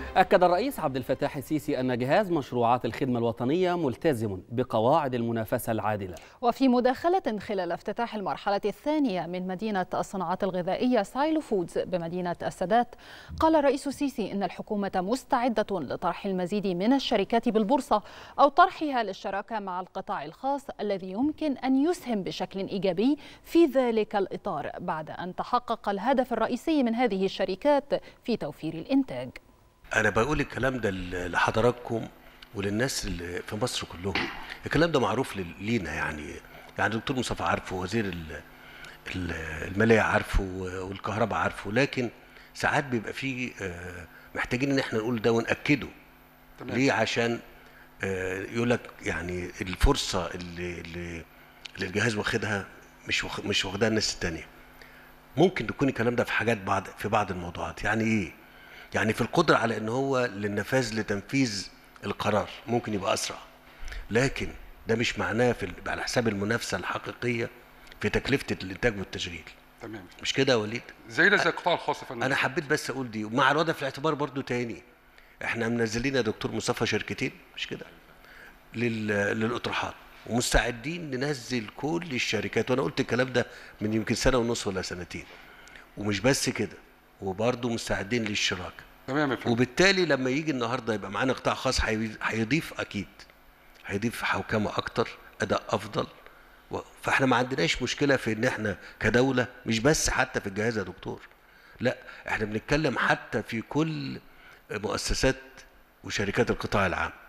أكد الرئيس عبد الفتاح السيسي أن جهاز مشروعات الخدمة الوطنية ملتزم بقواعد المنافسة العادلة وفي مداخلة خلال افتتاح المرحلة الثانية من مدينة الصناعات الغذائية سايلو فودز بمدينة السادات قال الرئيس السيسي إن الحكومة مستعدة لطرح المزيد من الشركات بالبورصة أو طرحها للشراكة مع القطاع الخاص الذي يمكن أن يسهم بشكل إيجابي في ذلك الإطار بعد أن تحقق الهدف الرئيسي من هذه الشركات في توفير الإنتاج انا بقول الكلام ده لحضراتكم وللناس اللي في مصر كلهم الكلام ده معروف لل- لينا يعني يعني دكتور مصطفى عارفه وزير ال- ال- الماليه عارفه والكهرباء عارفه لكن ساعات بيبقى فيه آه، محتاجين ان احنا نقول ده وناكده تمام. ليه عشان آه، يقول لك يعني الفرصه اللي اللي اللي الجهاز واخدها مش واخ- مش واخدها الناس التانيه ممكن تكون الكلام ده في حاجات بعض في بعض الموضوعات يعني ايه يعني في القدره على ان هو للنفاذ لتنفيذ القرار ممكن يبقى اسرع لكن ده مش معناه في ال- على حساب المنافسه الحقيقيه في تكلفه الانتاج والتشغيل تمام مش كده يا وليد زي ده زي القطاع الخاص يا فندم انا حبيت بس اقول دي ومع الوضع في الاعتبار برضو تاني احنا منزلين يا دكتور مصطفى شركتين مش كده لل... للاطروحات ومستعدين ننزل كل الشركات وانا قلت الكلام ده من يمكن سنه ونص ولا سنتين ومش بس كده وبرضه مستعدين للشراكه تمام يا فندم وبالتالي لما يجي النهارده يبقى معانا قطاع خاص هي- هيضيف اكيد هيضيف حوكمه اكتر اداء افضل و- فاحنا ما عندناش مشكله في ان احنا كدوله مش بس حتى في الجهاز يا دكتور لا احنا بنتكلم حتى في كل مؤسسات وشركات القطاع العام